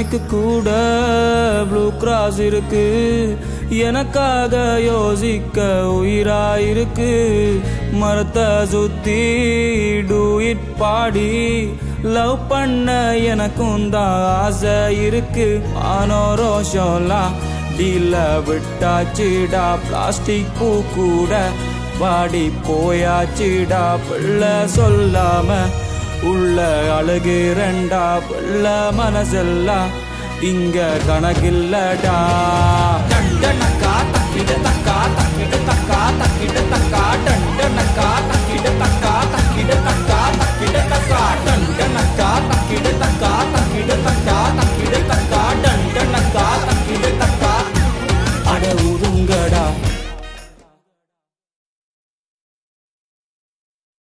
எனக்கு கூட blue cross இருக்கு எனக்காக யோசிக்க உயிராயிருக்கு மரத்தை சுத்தி டூ இட் பாடி லவ் பண்ண எனக்கும் தான் ஆசை இருக்கு ஆனோ ரோஷம்லாம் டீல விட்டாச்சுடா பிளாஸ்டிக் பூ கூட வாடி போயாச்சுடா பிள்ளை சொல்லாம உள்ள அழகு ரெண்டா பிள்ளை மனசெல்லாம் இங்க கணக்கில்லடா தண்டனக்கா தக்கிட தக்கா தக்கிட தக்கா தக்க